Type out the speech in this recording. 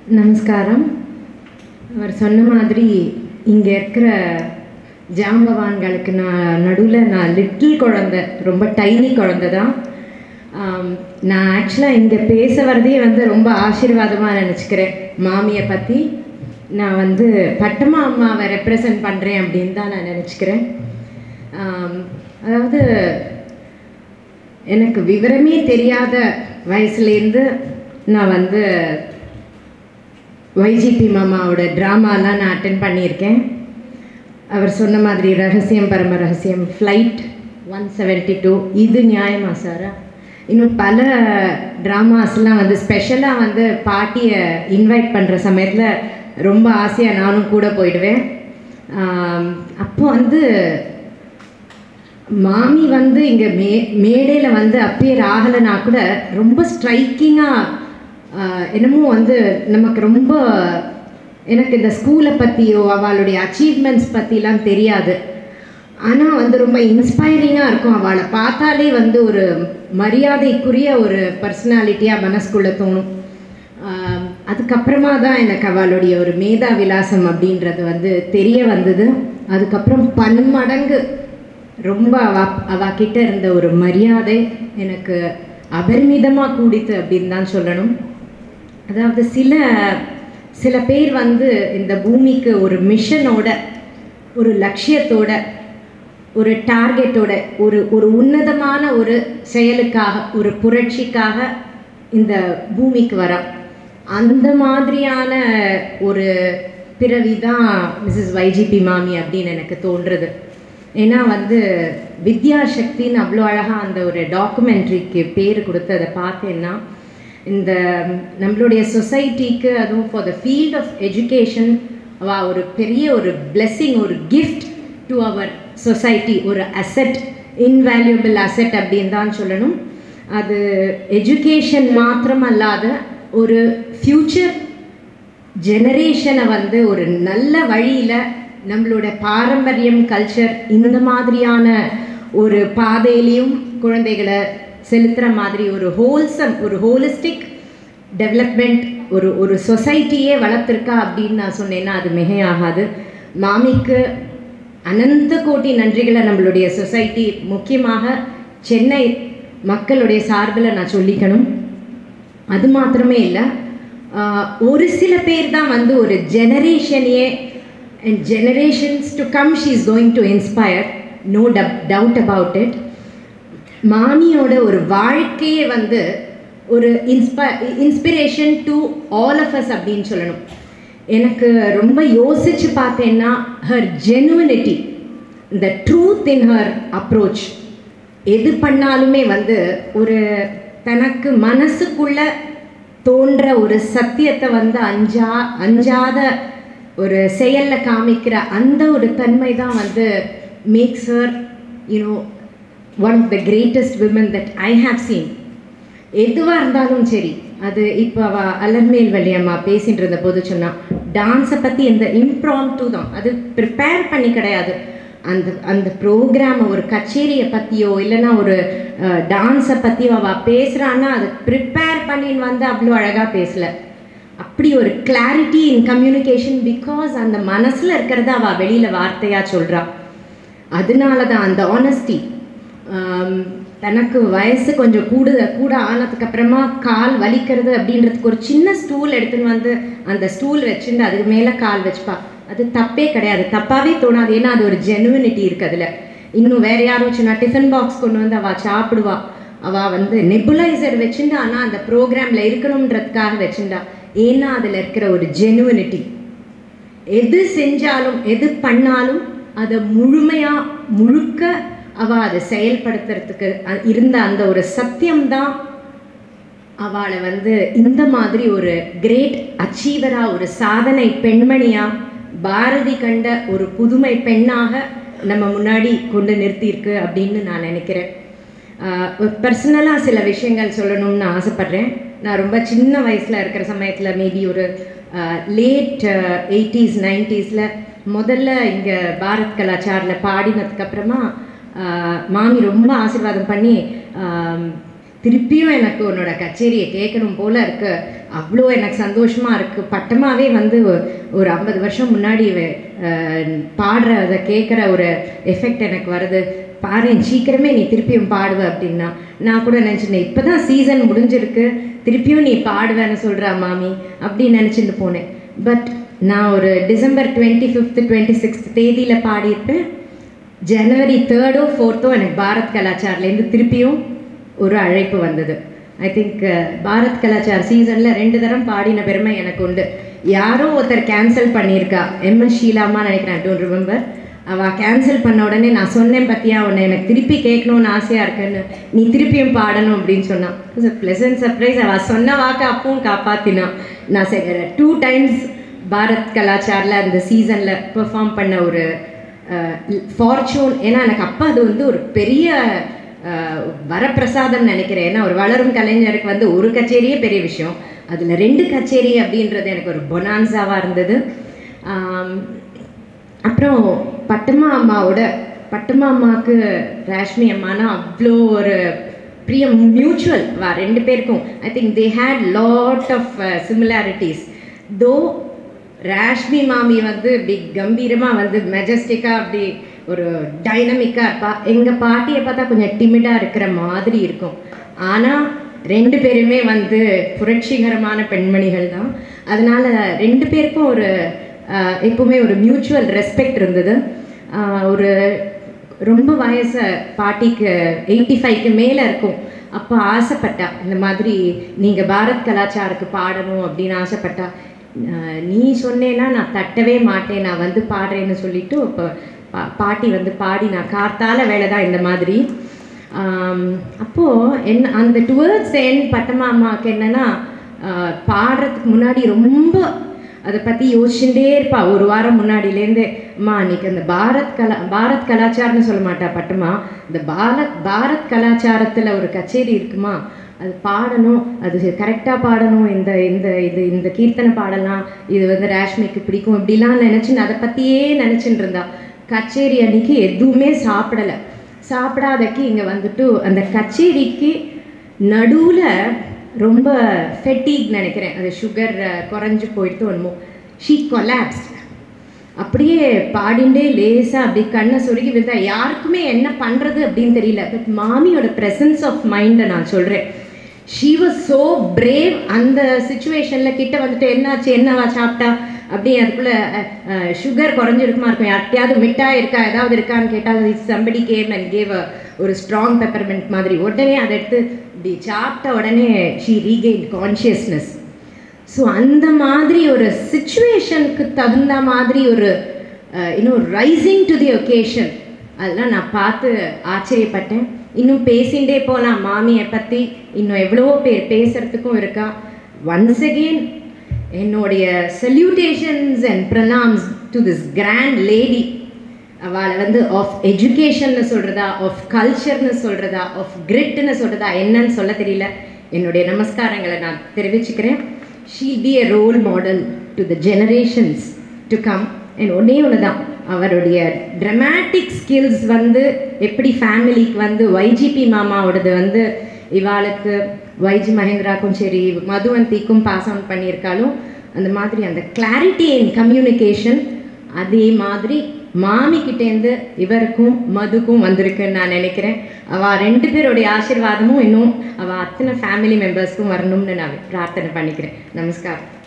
நமஸ்காரம் அவர் சொன்ன மாதிரி இங்கே இருக்கிற ஜாம்பவான்களுக்கு நான் நடுவில் நான் லிட்டில் குழந்தை ரொம்ப டைனி குழந்தை தான் ஆம், நான் ஆக்சுவலாக இங்கே பேச வரதே வந்து ரொம்ப ஆசீர்வாதமாக நினச்சிக்கிறேன் மாமியை பற்றி நான் வந்து பட்டம்மா அம்மாவை ரெப்ரசன்ட் பண்ணுறேன் அப்படின்னு தான் நான் நினச்சிக்கிறேன் அதாவது எனக்கு விவரமே தெரியாத வயசுலேருந்து நான் வந்து வைஜிபி மாமாவோட ட்ராமாலாம் நான் அட்டன் பண்ணியிருக்கேன் அவர் சொன்ன மாதிரி ரகசியம் பரம ரகசியம் ஃப்ளைட் ஒன் செவன்ட்டி டூ இது நியாயமா சாரா இன்னும் பல ட்ராமாஸ்லாம் வந்து ஸ்பெஷலாக வந்து பாட்டியை இன்வைட் பண்ணுற சமயத்தில் ரொம்ப ஆசையாக நானும் கூட போயிடுவேன் ஆம், அப்போ வந்து மாமி வந்து இங்கே மே மேடையில் வந்து அப்பியர் ஆகலைனா கூட ரொம்ப ஸ்ட்ரைக்கிங்காக என்னமோ வந்து நமக்கு ரொம்ப எனக்கு இந்த ஸ்கூலை பற்றியோ அவளுடைய அச்சீவ்மெண்ட்ஸ் பற்றிலாம் தெரியாது ஆனால் வந்து ரொம்ப இன்ஸ்பைரிங்காக இருக்கும் அவளை பார்த்தாலே வந்து ஒரு மரியாதைக்குரிய ஒரு பர்சனாலிட்டியாக மனசுக்குள்ளே தோணும் ஆம், அதுக்கப்புறமா தான் எனக்கு அவளுடைய ஒரு மேதா விலாசம் அப்படின்றது வந்து தெரிய வந்தது அதுக்கப்புறம் பன்மடங்கு ரொம்ப அவ அவகிட்ட இருந்த ஒரு மரியாதை எனக்கு அபரிமிதமாக கூடித்து அப்படின்னு தான் சொல்லணும் அதாவது சில சில பேர் வந்து இந்த பூமிக்கு ஒரு மிஷனோட ஒரு லட்சியத்தோட ஒரு டார்கெட்டோட ஒரு ஒரு உன்னதமான ஒரு செயலுக்காக ஒரு புரட்சிக்காக இந்த பூமிக்கு வரா அந்த மாதிரியான ஒரு பிறவி தான் மிஸ்ஸஸ் வைஜிபி மாமி அப்படின்னு எனக்கு தோன்றுறது ஏன்னா வந்து வித்யாசக்தின்னு அவ்வளோ அழகாக அந்த ஒரு டாக்குமெண்ட்ரிக்கு பேர் கொடுத்து அதை பார்த்தேன்னா இந்த நம்மளுடைய சொசைட்டிக்கு அதுவும் for the field of education அவ ஒரு பெரிய ஒரு blessing ஒரு gift டு அவர் சொசைட்டி ஒரு அசெட் இன்வேல்யூபிள் அசெட் அப்படின்னு தான் சொல்லணும் அது எஜுகேஷன் மாத்திரம் அல்லாத ஒரு ஃப்யூச்சர் ஜெனரேஷனை வந்து ஒரு நல்ல வழியில் நம்மளோட பாரம்பரியம் கல்ச்சர் இந்த மாதிரியான ஒரு பாதையிலையும் குழந்தைகளை செலுத்துகிற மாதிரி ஒரு ஹோல்சம் ஒரு ஹோலிஸ்டிக் டெவலப்மெண்ட் ஒரு ஒரு சொசைட்டியே வளர்த்துருக்கா அப்படின்னு நான் சொன்னேன்னா அது மிகையாகாது மாமிக்கு அனந்த கோடி நன்றிகளை நம்மளுடைய சொசைட்டி முக்கியமாக சென்னை மக்களுடைய சார்பில் நான் சொல்லிக்கணும் அது மாத்திரமே இல்லை ஒரு சில பேர் தான் வந்து ஒரு ஜெனரேஷனையே and generations to come she is going to inspire no டப் டவுட் அபவுட் இட் மாமியோட ஒரு வாழ்க்கையே வந்து ஒரு இன்ஸ்ப inspiration to all of us அப்படின்னு சொல்லணும் எனக்கு ரொம்ப யோசிச்சு பார்த்தேன்னா ஹர் ஜெனுவனிட்டி இந்த ட்ரூத் இன் ஹர் அப்ரோச் எது பண்ணாலுமே வந்து ஒரு தனக்கு மனசுக்குள்ள தோன்ற ஒரு சத்தியத்தை வந்து அஞ்சா அஞ்சாத ஒரு செயலில் காமிக்கிற அந்த ஒரு தன்மை தான் வந்து makes her you know one of the greatest women that I have seen எதுவாக இருந்தாலும் சரி அது இப்போ அவ அலர்மேல் வழியம்மா பேசிட்டு இருந்த போது சொன்னா டான்ஸை பற்றி எந்த இம்ப்ராம்டு தான் அது ப்ரிப்பேர் பண்ணி கிடையாது அந்த அந்த ப்ரோக்ராமை ஒரு கச்சேரியை பற்றியோ இல்லைன்னா ஒரு டான்ஸை பற்றியோ அவள் பேசுகிறான்னா அது ப்ரிப்பேர் பண்ணின்னு வந்து அவ்வளோ அழகாக பேசலை அப்படி ஒரு கிளாரிட்டி இன் கம்யூனிகேஷன் பிகாஸ் அந்த மனசில் இருக்கிறத அவள் வெளியில் வார்த்தையாக சொல்கிறா அதனால தான் அந்த ஆனஸ்டி தனக்கு வயசு கொஞ்சம் கூட கூட ஆனதுக்கு அப்புறமா கால் வலிக்கிறது அப்படின்றதுக்கு ஒரு சின்ன ஸ்டூல் எடுத்துன்னு வந்து அந்த ஸ்டூல் வச்சுட்டு அதுக்கு மேலே கால் வச்சுப்பா அது தப்பே கிடையாது தப்பாகவே தோணாது ஏன்னா அது ஒரு ஜெனுவினிட்டி இருக்குது அதில் இன்னும் வேற யாரும் வச்சுனா டிஃபன் பாக்ஸ் கொண்டு வந்து அவள் சாப்பிடுவா அவள் வந்து நெபுலைசர் வச்சுண்டா ஆனால் அந்த ப்ரோக்ராமில் இருக்கணுன்றதுக்காக வச்சுண்டா ஏன்னா அதில் இருக்கிற ஒரு ஜெனுவினிட்டி எது செஞ்சாலும் எது பண்ணாலும் அதை முழுமையாக முழுக்க அவள் அதை செயல்படுத்துறதுக்கு அ- இருந்த அந்த ஒரு சத்தியம்தான் அவளை வந்து இந்த மாதிரி ஒரு கிரேட் அச்சீவராக ஒரு சாதனை பெண்மணியாக பாரதி கண்ட ஒரு புதுமை பெண்ணாக நம்ம முன்னாடி கொண்டு நிறுத்தியிருக்கு அப்படின்னு நான் நினைக்கிறேன் பர்சனலாக சில விஷயங்கள் சொல்லணும்னு ஆசைப்பட்றேன் நான் ரொம்ப சின்ன வயசில் இருக்கிற சமயத்தில் மேபி ஒரு லேட் எயிட்டிஸ் நைன்ட்டீஸில் முதல்ல இங்கே பாரத் கலாச்சாரில் பாடினதுக்கப்புறமா மாமி ரொம்ப ஆசீர்வாதம் பண்ணி ஆம், திருப்பியும் எனக்கு உன்னோட கச்சேரியை கேட்கணும் போல இருக்கு அவ்வளோ எனக்கு சந்தோஷமாக இருக்குது பட்டமாகவே வந்து ஒ- ஒரு ஐம்பது வருஷம் முன்னாடி வ- அஹ், பாடுற அதை கேட்குற ஒரு எஃபெக்ட் எனக்கு வருது பாரு சீக்கிரமே நீ திருப்பியும் பாடுவ அப்படின்னா நான் கூட நினச்சிட்டேன் இப்போ தான் சீசன் முடிஞ்சிருக்கு திருப்பியும் நீ பாடுவேன்னு சொல்கிறா மாமி அப்படின்னு நினச்சிட்டு போனேன் பட் நான் ஒரு December twenty fifth twenty sixth தேதியில் பாடியிருப்பேன் ஜனவரி தேர்டோ ஃபோர்த்தோ எனக்கு பாரத் கலாச்சார்லேருந்து திருப்பியும் ஒரு அழைப்பு வந்தது ஐ திங்க் பாரத் கலாச்சார் சீசனில் ரெண்டு தரம் பாடின பெருமை எனக்கு உண்டு யாரோ ஒருத்தர் கேன்சல் பண்ணியிருக்கா எம்எஸ் ஷீலாமா நினைக்கிறேன் டோன்ட் ரிமெம்பர் அவள் கேன்சல் பண்ண உடனே நான் சொன்னேன் பத்தியா உன்னை எனக்கு திருப்பி கேட்கணும்னு ஆசையாக இருக்குன்னு நீ திருப்பியும் பாடணும் அப்படின்னு சொன்னான் இட்ஸ் ப்ளசன்ட் சர்ப்ரைஸ் அவள் சொன்ன வாக்கு அப்பவும் காப்பாற்றினான் நான் டூ டைம்ஸ் பாரத் கலாச்சாரில் அந்த சீசனில் பெர்ஃபார்ம் பண்ண ஒரு ஃபார்ச்சூன் ஏன்னா எனக்கு அப்போ அது வந்து ஒரு பெரிய அஹ், வரப்பிரசாதம் நினைக்கிறேன் ஏன்னா ஒரு வளரும் கலைஞருக்கு வந்து ஒரு கச்சேரியே பெரிய விஷயம் அதில் ரெண்டு கச்சேரி அப்படின்றது எனக்கு ஒரு பொனான்சாவாக இருந்தது ஆம், அப்புறம் பட்டம்மா அம்மாவோட பட்டம்மா அம்மாவுக்கு ராஷ்மி அம்மானா அவ்வளோ ஒரு பிரியம் மியூச்சுவல் வா ரெண்டு பேருக்கும் I think they had lot of similarities though Rashmi மாமி வந்து இப்படி கம்பீரமாக வந்து மெஜஸ்டிக்காக அப்படி ஒரு டைனமிக்காக இருப்பா எங்கள் பாட்டியை பார்த்தா கொஞ்சம் டிமிடாக இருக்கிற மாதிரி இருக்கும் ஆனால் ரெண்டு பேருமே வந்து புரட்சிகரமான பெண்மணிகள் தான் அதனால ரெண்டு பேருக்கும் ஒரு ஆஹ், எப்பவுமே ஒரு மியூச்சுவல் ரெஸ்பெக்ட் இருந்தது ஆஹ், ஒரு ரொம்ப வயசு பாட்டிக்கு எயிட்டி ஃபைவ்க்கு மேலே இருக்கும் அப்போ ஆசைப்பட்டா இந்த மாதிரி நீங்கள் பாரத் கலாச்சாருக்கு பாடணும் அப்படின்னு ஆசைப்பட்டா ஆஹ், நீ சொன்னேன்னா நான் தட்டவே மாட்டேன் நான் வந்து பாடுறேன்னு சொல்லிட்டு இப்போ பா பாட்டி வந்து பாடி நான் கார்த்தால வேலை தான் இந்த மாதிரி ஆம், அப்போ என்ன அந்த டுவர்ட்ஸ் என் பட்டமா அம்மாவுக்கு என்னன்னா ஆஹ், பாடுறதுக்கு முன்னாடி ரொம்ப அதை பற்றி யோசிச்சுட்டே இருப்பா ஒரு வாரம் முன்னாடியிலேருந்து அம்மா அன்னைக்கு அந்த பாரத் கலா பாரத் கலாச்சாரம்னு சொல்ல மாட்டா பட்டுமா இந்த பாரத் பாரத் கலாச்சாரத்தில் ஒரு கச்சேரி இருக்குமா அது பாடணும் அது கரெக்டாக பாடணும் இந்த இந்த இது இந்த கீர்த்தனை பாடலாம் இது வந்து ரேஷ்மிக்கு பிடிக்கும் இப்படிலாம் நினச்சின்னு அதை பற்றியே நினச்சிட்டு இருந்தா கச்சேரி அன்னைக்கு எதுவுமே சாப்பிடலை சாப்பிடாதக்கு இங்கே வந்துட்டு அந்த கச்சேரிக்கு நடுவில் ரொம்ப ஃபெட்டிக் நினைக்கிறேன் அது சுகர் குறைஞ்சு போயிட்டு ஒன்றுமோ ஷீ கொலாப்ஸ் அப்படியே பாடிண்டே லேசாக அப்படி கண்ணை சொருகி விழுந்தா யாருக்குமே என்ன பண்ணுறது அப்படின்னு தெரியல பட் மாமியோட ப்ரெசன்ஸ் ஆஃப் மைண்டை நான் சொல்கிறேன் ஷீ வாஸ் ஸோ பிரேவ் அந்த சுச்சுவேஷனில் கிட்ட வந்துட்டு என்னாச்சு என்னவா சாப்பிட்டா அப்படி அதுக்குள்ளே சுகர் குறைஞ்சிருக்குமா இருக்கும் யார்கிட்டயாவது மிட்டாய் இருக்கா ஏதாவது இருக்கான்னு கேட்டால் சம்படி கேம் அண்ட் கேவ் ஒரு ஸ்ட்ராங் பெப்பர்மெண்ட் மாதிரி உடனே அதை எடுத்து இப்படி சாப்பிட்ட உடனே ஷீ ரீகெயின் கான்ஷியஸ்னஸ் ஸோ அந்த மாதிரி ஒரு சுச்சுவேஷனுக்கு தகுந்த மாதிரி ஒரு இன்னும் ரைசிங் டு தி ஒகேஷன் அதெல்லாம் நான் பார்த்து ஆச்சரியப்பட்டேன் இன்னும் பேசிகிட்டே போகலாம் மாமியை பற்றி இன்னும் எவ்வளவோ பேர் பேசுகிறதுக்கும் இருக்கா ஒன்ஸ் அகெயின் என்னுடைய salutations and pranams to this grand lady அவளை வந்து ஆஃப் எஜுகேஷன்னு சொல்கிறதா ஆஃப் கல்ச்சர்னு சொல்கிறதா ஆஃப் கிரிட்னு சொல்கிறதா என்னன்னு சொல்ல தெரியல என்னுடைய நமஸ்காரங்களை நான் தெரிவிச்சுக்கிறேன் she'll be a role model to the generations to come and ஒன்றே ஒன்று தான் அவருடைய ட்ரமாட்டிக் ஸ்கில்ஸ் வந்து எப்படி ஃபேமிலிக்கு வந்து வைஜிபி மாமாவோடது வந்து இவாளுக்கு வைஜி மகேந்திராக்கும் சரி மதுவந்திக்கும் பாஸ் ஆன் பண்ணியிருக்காலும் அந்த மாதிரி அந்த கிளாரிட்டி இன் கம்யூனிகேஷன் அதே மாதிரி மாமிக்கிட்டேருந்து இவருக்கும் மதுக்கும் வந்திருக்குன்னு நான் நினைக்கிறேன் அவள் ரெண்டு பேருடைய ஆசீர்வாதமும் இன்னும் அவள் அத்தனை ஃபேமிலி மெம்பர்ஸ்க்கும் வரணும்னு நான் பிரார்த்தனை பண்ணிக்கிறேன் நமஸ்காரம்